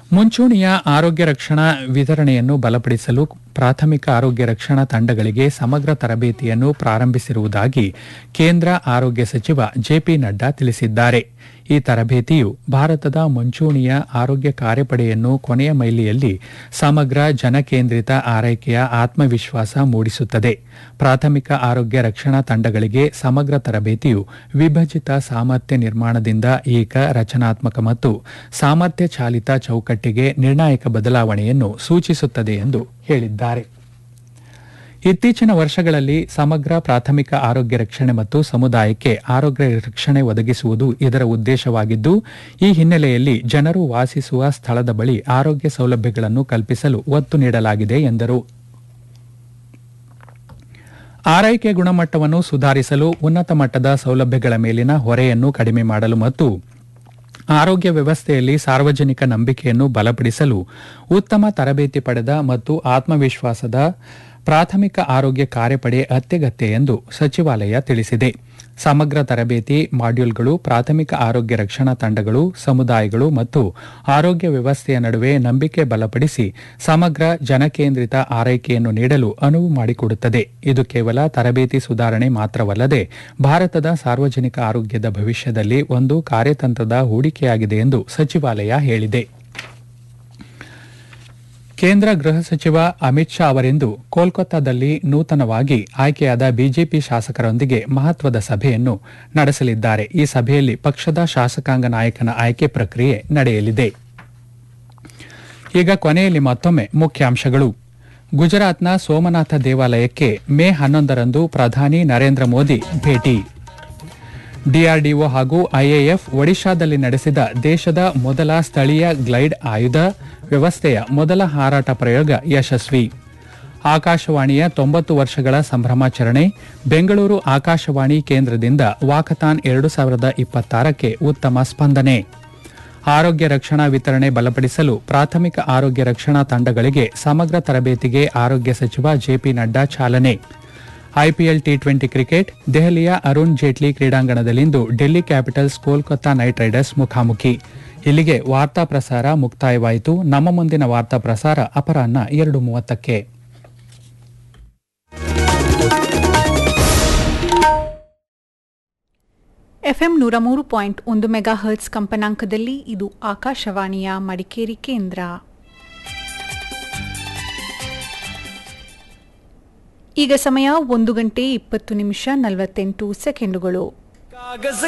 ಮುಂಚೂಣಿಯ ಆರೋಗ್ಯ ರಕ್ಷಣಾ ವಿತರಣೆಯನ್ನು ಬಲಪಡಿಸಲು ಪ್ರಾಥಮಿಕ ಆರೋಗ್ಯ ರಕ್ಷಣಾ ತಂಡಗಳಿಗೆ ಸಮಗ್ರ ತರಬೇತಿಯನ್ನು ಪ್ರಾರಂಭಿಸಿರುವುದಾಗಿ ಕೇಂದ್ರ ಆರೋಗ್ಯ ಸಚಿವ ಜೆಪಿ ನಡ್ಡಾ ತಿಳಿಸಿದ್ದಾರೆ ಈ ತರಬೇತಿಯು ಭಾರತದ ಮುಂಚೂಣಿಯ ಆರೋಗ್ಯ ಕಾರ್ಯಪಡೆಯನ್ನು ಕೊನೆಯ ಮೈಲಿಯಲ್ಲಿ ಸಮಗ್ರ ಜನಕೇಂದ್ರಿತ ಆರೈಕೆಯ ಆತ್ಮವಿಶ್ವಾಸ ಮೂಡಿಸುತ್ತದೆ ಪ್ರಾಥಮಿಕ ಆರೋಗ್ಯ ರಕ್ಷಣಾ ತಂಡಗಳಿಗೆ ಸಮಗ್ರ ತರಬೇತಿಯು ವಿಭಜಿತ ಸಾಮರ್ಥ್ಯ ನಿರ್ಮಾಣದಿಂದ ಏಕ ರಚನಾತ್ಮಕ ಮತ್ತು ಸಾಮರ್ಥ್ಯ ಚಾಲಿತ ಚೌಕಟ್ಟಿಗೆ ನಿರ್ಣಾಯಕ ಬದಲಾವಣೆಯನ್ನು ಸೂಚಿಸುತ್ತದೆ ಎಂದು ಹೇಳಿದ್ದಾರೆ ಇತ್ತೀಚಿನ ವರ್ಷಗಳಲ್ಲಿ ಸಮಗ್ರ ಪ್ರಾಥಮಿಕ ಆರೋಗ್ಯ ರಕ್ಷಣೆ ಮತ್ತು ಸಮುದಾಯಕ್ಕೆ ಆರೋಗ್ಯ ರಕ್ಷಣೆ ಒದಗಿಸುವುದು ಇದರ ಉದ್ದೇಶವಾಗಿದ್ದು ಈ ಹಿನ್ನೆಲೆಯಲ್ಲಿ ಜನರು ವಾಸಿಸುವ ಸ್ಥಳದ ಬಳಿ ಆರೋಗ್ಯ ಸೌಲಭ್ಯಗಳನ್ನು ಕಲ್ಪಿಸಲು ಒತ್ತು ನೀಡಲಾಗಿದೆ ಎಂದರು ಆರೈಕೆ ಗುಣಮಟ್ಟವನ್ನು ಸುಧಾರಿಸಲು ಉನ್ನತ ಮಟ್ಟದ ಸೌಲಭ್ಯಗಳ ಮೇಲಿನ ಹೊರೆಯನ್ನು ಕಡಿಮೆ ಮಾಡಲು ಮತ್ತು ಆರೋಗ್ಯ ವ್ಯವಸ್ಥೆಯಲ್ಲಿ ಸಾರ್ವಜನಿಕ ನಂಬಿಕೆಯನ್ನು ಬಲಪಡಿಸಲು ಉತ್ತಮ ತರಬೇತಿ ಪಡೆದ ಮತ್ತು ಆತ್ಮವಿಶ್ವಾಸದ ಪ್ರಾಥಮಿಕ ಆರೋಗ್ಯ ಕಾರ್ಯಪಡೆ ಅತ್ಯಗತ್ಯ ಎಂದು ಸಚಿವಾಲಯ ತಿಳಿಸಿದೆ ಸಮಗ್ರ ತರಬೇತಿ ಮಾಡ್ಯೂಲ್ಗಳು ಪ್ರಾಥಮಿಕ ಆರೋಗ್ಯ ರಕ್ಷಣಾ ತಂಡಗಳು ಸಮುದಾಯಗಳು ಮತ್ತು ಆರೋಗ್ಯ ವ್ಯವಸ್ಥೆಯ ನಡುವೆ ನಂಬಿಕೆ ಬಲಪಡಿಸಿ ಸಮಗ್ರ ಜನಕೇಂದ್ರಿತ ಆರೈಕೆಯನ್ನು ನೀಡಲು ಅನುವು ಮಾಡಿಕೊಡುತ್ತದೆ ಇದು ಕೇವಲ ತರಬೇತಿ ಸುಧಾರಣೆ ಮಾತ್ರವಲ್ಲದೆ ಭಾರತದ ಸಾರ್ವಜನಿಕ ಆರೋಗ್ಯದ ಭವಿಷ್ಯದಲ್ಲಿ ಒಂದು ಕಾರ್ಯತಂತ್ರದ ಹೂಡಿಕೆಯಾಗಿದೆ ಎಂದು ಸಚಿವಾಲಯ ಹೇಳಿದೆ ಕೇಂದ್ರ ಗೃಹ ಸಚಿವ ಅಮಿತ್ ಶಾ ಅವರಿಂದು ಕೋಲ್ಕತ್ತಾದಲ್ಲಿ ನೂತನವಾಗಿ ಆಯ್ಕೆಯಾದ ಬಿಜೆಪಿ ಶಾಸಕರೊಂದಿಗೆ ಮಹತ್ವದ ಸಭೆಯನ್ನು ನಡೆಸಲಿದ್ದಾರೆ ಈ ಸಭೆಯಲ್ಲಿ ಪಕ್ಷದ ಶಾಸಕಾಂಗ ನಾಯಕನ ಆಯ್ಕೆ ಪ್ರಕ್ರಿಯೆ ನಡೆಯಲಿದೆ ಈಗ ಕೊನೆಯಲ್ಲಿ ಮತ್ತೊಮ್ಮೆ ಮುಖ್ಯಾಂಶಗಳು ಗುಜರಾತ್ನ ಸೋಮನಾಥ ದೇವಾಲಯಕ್ಕೆ ಮೇ ಹನ್ನೊಂದರಂದು ಪ್ರಧಾನಿ ನರೇಂದ್ರ ಮೋದಿ ಭೇಟಿ ಡಿಆರ್ಡಿಒ ಹಾಗೂ ಐಎಎಫ್ ಒಡಿಶಾದಲ್ಲಿ ನಡೆಸಿದ ದೇಶದ ಮೊದಲ ಸ್ಥಳೀಯ ಗ್ಲೈಡ್ ಆಯುಧ ವ್ಯವಸ್ಥೆಯ ಮೊದಲ ಹಾರಾಟ ಪ್ರಯೋಗ ಯಶಸ್ವಿ ಆಕಾಶವಾಣಿಯ ತೊಂಬತ್ತು ವರ್ಷಗಳ ಸಂಭ್ರಮಾಚರಣೆ ಬೆಂಗಳೂರು ಆಕಾಶವಾಣಿ ಕೇಂದ್ರದಿಂದ ವಾಕಥಾನ್ ಎರಡು ಸಾವಿರದ ಇಪ್ಪತ್ತಾರಕ್ಕೆ ಉತ್ತಮ ಸ್ಪಂದನೆ ಆರೋಗ್ಯ ರಕ್ಷಣಾ ವಿತರಣೆ ಬಲಪಡಿಸಲು ಪ್ರಾಥಮಿಕ ಆರೋಗ್ಯ ರಕ್ಷಣಾ ತಂಡಗಳಿಗೆ ಸಮಗ್ರ ತರಬೇತಿಗೆ ಆರೋಗ್ಯ ಸಚಿವ ಜೆಪಿ ನಡ್ಡಾ ಚಾಲನೆ ಐಪಿಎಲ್ ಟಿ ಟ್ವೆಂಟಿ ಕ್ರಿಕೆಟ್ ದೆಹಲಿಯ ಅರುಣ್ ಜೇಟ್ಲಿ ಕ್ರೀಡಾಂಗಣದಲ್ಲಿಂದು Delhi capitals Kolkata knight riders ಮುಖಾಮುಖಿ ಇಲ್ಲಿಗೆ ವಾರ್ತಾ ಪ್ರಸಾರ ಮುಕ್ತಾಯವಾಯಿತು ನಮ್ಮ ಮುಂದಿನ ವಾರ್ತಾ ಪ್ರಸಾರ ಅಪರಾಹ್ನ ಎರಡು ಮೂವತ್ತಕ್ಕೆ ಎಫ್ಎಂ ನೂರ ಮೂರು ಪಾಯಿಂಟ್ ಒಂದು ಮೆಗಾ ಹರ್ಟ್ಸ್ ಕಂಪನಾಂಕದಲ್ಲಿ ಇದು ಆಕಾಶವಾಣಿಯ ಮಡಿಕೇರಿ ಕೇಂದ್ರ ಈಗ ಸಮಯ ಒಂದು ಗಂಟೆ ಇಪ್ಪತ್ತು ನಿಮಿಷ ನಲವತ್ತೆಂಟು ಸೆಕೆಂಡುಗಳು कागज